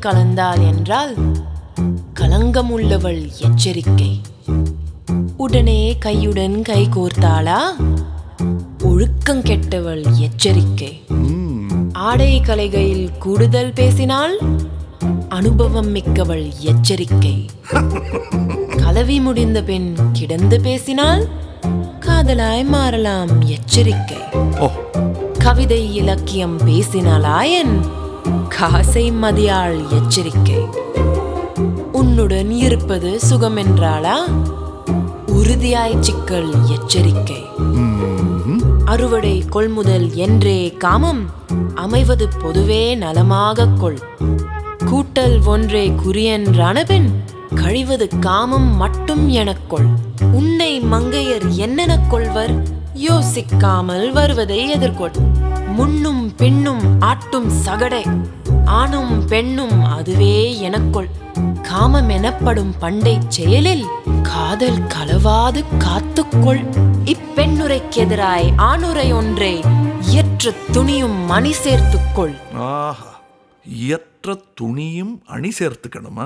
கலந்தாள் என்றால் களங்கமுள்ளவள் எச்சரிக்கை உடனே கையுடன் கை கோர்த்தாளா ஒழுக்கம் கெட்டவள் எச்சரிக்கை ஆடை கலைகையில் கூடுதல் பேசினாள் அனுபவம் மிக்கவள் எச்சரிக்கை கலவி முடிந்த பின் கிடந்து பேசினால் காதலாய் மாறலாம் எச்சரிக்கை ஓ கவிதை இலக்கியம் பேசினாலாயன் காசை மதியாள் எச்சரிக்கை உன்னுடன் இருப்பது சுகமென்றாளா உறுதியாய் சிக்கல் எச்சரிக்கை அறுவடை கொள்முதல் என்றே காமம் அமைவது பொதுவே நலமாகக் கொள் கூட்டல் ஒன்றே குறியென்றானபின் கழிவது காமம் மட்டும் எனக்கொள் உன்னை மங்கையர் என்னெனக் கொள்வர் யோசிக்காமல் வருவதை எதிர்கொள் முன்னும் பின்னும் ஆட்டும் சகடை ஆணும் பெண்ணும் அதுவே எனக்கொள் காமம் எனப்படும் பண்டை செயலில் காதல் கலவாது காத்துக்கொள் இப்பெண்ணுரைக்கெதிராய் ஆணுரை ஒன்றை இயற்ற துணியும் மணி சேர்த்துக்கொள் ஆஹா இயற்ற துணியும் அணி சேர்த்துக்கணுமா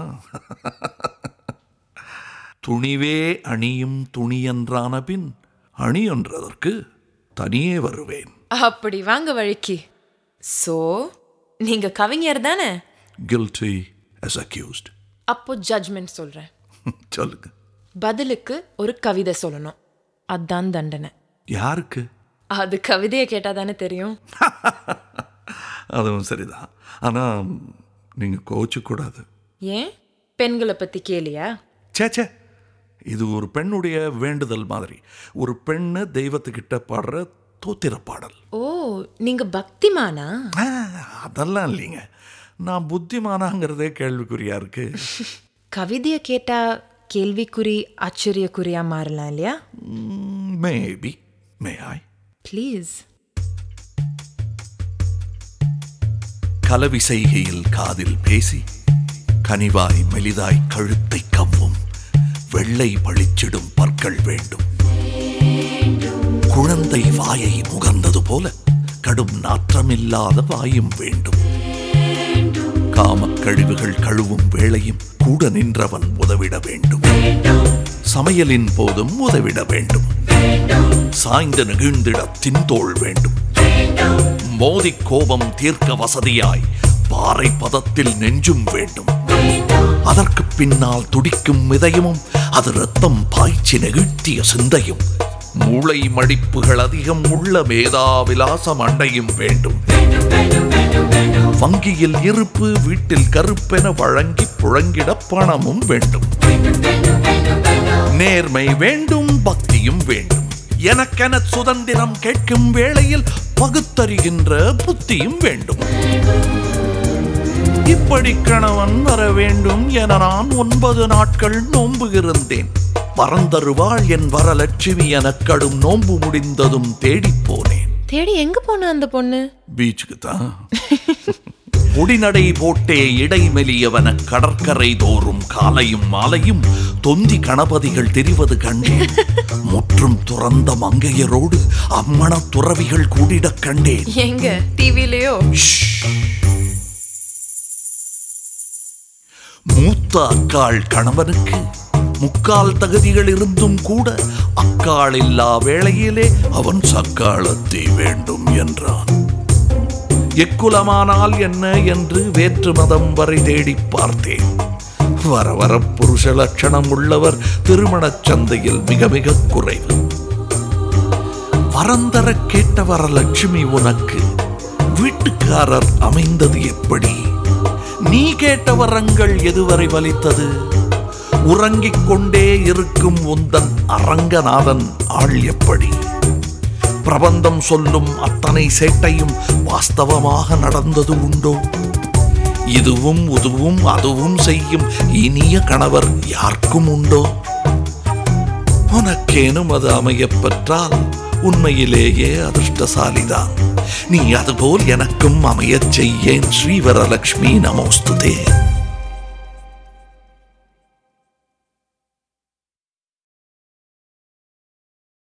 துணிவே அணியும் துணியன்றான பின் அணி என்றதற்கு தனியே வருவேன் அப்படி வாங்க வழிக்கு சோ நீங்க கவிஞர் தானே guilty as accused அப்போ ஜட்ஜ்மெண்ட் சொல்றேன் சொல்லுங்க பதிலுக்கு ஒரு கவிதை சொல்லணும் அதான் தண்டனை யாருக்கு அது கவிதையை கேட்டா தானே தெரியும் அதுவும் சரிதான் ஆனால் நீங்கள் கோச்சிக்கூடாது ஏன் பெண்களை பத்தி கேளியா ச்சே ச்சே இது ஒரு பெண்ணுடைய வேண்டுதல் மாதிரி ஒரு பெண்ணு தெய்வத்துக்கிட்ட பாடுற தோத்திர பாடல் ஓ நீங்க பக்திமானா ஆ, அதெல்லாம் இல்லைங்க நான் புத்திமானாங்கிறதே கேள்விக்குறியா இருக்கு கவிதையை கேட்டா கேள்விக்குறி ஆச்சரியக்குறியா மாறலாம் இல்லையா மேபி மே ஐ ப்ளீஸ் கலவி செய்கையில் காதில் பேசி கனிவாய் மெலிதாய் கழுத்தை கவ்வும் வெள்ளை பளிச்சிடும் பற்கள் வேண்டும் குழந்தை வாயை முகர்ந்தது போல கடும் நாற்றமில்லாத வாயும் வேண்டும் காமக் கழிவுகள் கழுவும் வேளையும் கூட நின்றவன் உதவிட வேண்டும் சமையலின் போதும் உதவிட வேண்டும் சாய்ந்து நெகிழ்ந்திட தின்தோள் வேண்டும் மோதி கோபம் தீர்க்க வசதியாய் பாறை பதத்தில் நெஞ்சும் வேண்டும் அதற்கு பின்னால் துடிக்கும் இதயமும் அது ரத்தம் பாய்ச்சி நெகிழ்த்திய சிந்தையும் மூளை மடிப்புகள் அதிகம் உள்ள மேதாவிலாச மண்டையும் வேண்டும் வங்கியில் இருப்பு வீட்டில் கருப்பென வழங்கி புழங்கிட பணமும் வேண்டும் நேர்மை வேண்டும் பக்தியும் வேண்டும் எனக்கென சுதந்திரம் கேட்கும் வேளையில் பகுத்தறிகின்ற புத்தியும் வேண்டும் இப்படி கணவன் வர வேண்டும் என நான் ஒன்பது நாட்கள் நோன்பு இருந்தேன் பரந்தருவாள் என் வரலட்சுமி எனக் கடும் நோன்பு முடிந்ததும் தேடிப் போனேன் தேடி எங்க போன அந்த பொண்ணு பீச்சுக்கு தான் முடிநடை போட்டே இடைமெலியவன கடற்கரை தோறும் காலையும் மாலையும் தொந்தி கணபதிகள் தெரிவது கண்டேன் முற்றும் துறந்த மங்கையரோடு அம்மண துறவிகள் கூடிடக் கண்டேன் எங்க டிவிலயோ மூத்த அக்காள் கணவனுக்கு முக்கால் தகுதிகள் இருந்தும் கூட அக்காள் இல்லா வேளையிலே அவன் சக்காளத்தை வேண்டும் என்றான் எக்குலமானால் என்ன என்று வேற்று மதம் வரை தேடிப் பார்த்தேன் வர வர புருஷ லட்சணம் உள்ளவர் திருமணச் சந்தையில் மிக மிக குறைவு வரந்தர கேட்ட வரலட்சுமி உனக்கு வீட்டுக்காரர் அமைந்தது எப்படி நீ கேட்ட வரங்கள் எதுவரை வலித்தது உறங்கிக் கொண்டே இருக்கும் உந்தன் அரங்கநாதன் ஆள் எப்படி பிரபந்தம் சொல்லும் அத்தனை சேட்டையும் வாஸ்தவமாக நடந்தது உண்டோ இதுவும் உதுவும் அதுவும் செய்யும் இனிய கணவர் யாருக்கும் உண்டோ உனக்கேனும் அது அமையப் பெற்றால் உண்மையிலேயே அதிர்ஷ்டசாலிதான் நீ அதுபோல் எனக்கும் அமையச் செய்யேன் ஸ்ரீவரலக்ஷ்மி நமோஸ்துதே